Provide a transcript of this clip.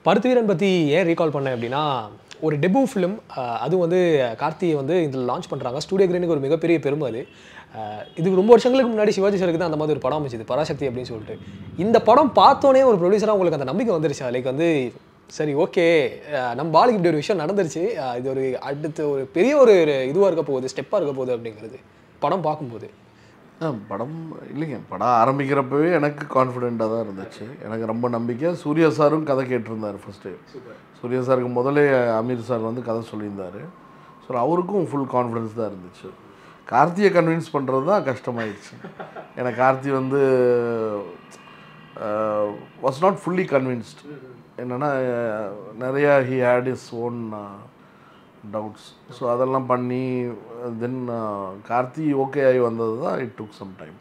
பருத்திவீரன் பற்றி ஏன் ரீகால் பண்ணேன் அப்படின்னா ஒரு டெபு ஃபிலிம் அது வந்து கார்த்தியை வந்து இதில் லான்ச் பண்ணுறாங்க ஸ்டூடியோ கிரீனுக்கு ஒரு மிகப்பெரிய பெருமை அது அஹ், இது ரொம்ப வருஷங்களுக்கு முன்னாடி சிவாஜி சாருக்கு தான் அந்த மாதிரி ஒரு படம் அமைச்சது பராசக்தி அப்படின்னு சொல்லிட்டு இந்த படம் பார்த்தோன்னே ஒரு ப்ரொடியூசராக உங்களுக்கு அந்த நம்பிக்கை வந்துருச்சு லைக் வந்து சரி ஓகே நம்ம பாலுக்கு இப்படி ஒரு விஷயம் நடந்துருச்சு அஹ், இது ஒரு அடுத்த ஒரு பெரிய ஒரு இதுவாக இருக்க போகுது ஸ்டெப்பாக இருக்க போகுது அப்படிங்கிறது படம் பார்க்கும்போது ஆ படம் இல்லைங்க படம் ஆரம்பிக்கிறப்பவே எனக்கு கான்ஃபிடெண்ட்டாக தான் இருந்துச்சு எனக்கு ரொம்ப நம்பிக்கை சூர்யா சாரும் கதை கேட்டிருந்தார் ஃபஸ்ட்டு சூர்யா சாருக்கு முதலே அமீர் சார் வந்து கதை சொல்லியிருந்தார் ஸோ அவருக்கும் ஃபுல் கான்ஃபிடன்ஸ் தான் இருந்துச்சு கார்த்தியை கன்வின்ஸ் பண்ணுறது தான் கஷ்டமாயிடுச்சு ஏன்னா கார்த்தி வந்து வாஸ் நாட் ஃபுல்லி கன்வின்ஸ்ட் என்னென்னா நிறையா he had his own doubts so அதெல்லாம் பண்ணி தென் கார்த்தி ஓகே ஆகி வந்தது தான் இட் டுக் சம் டைம்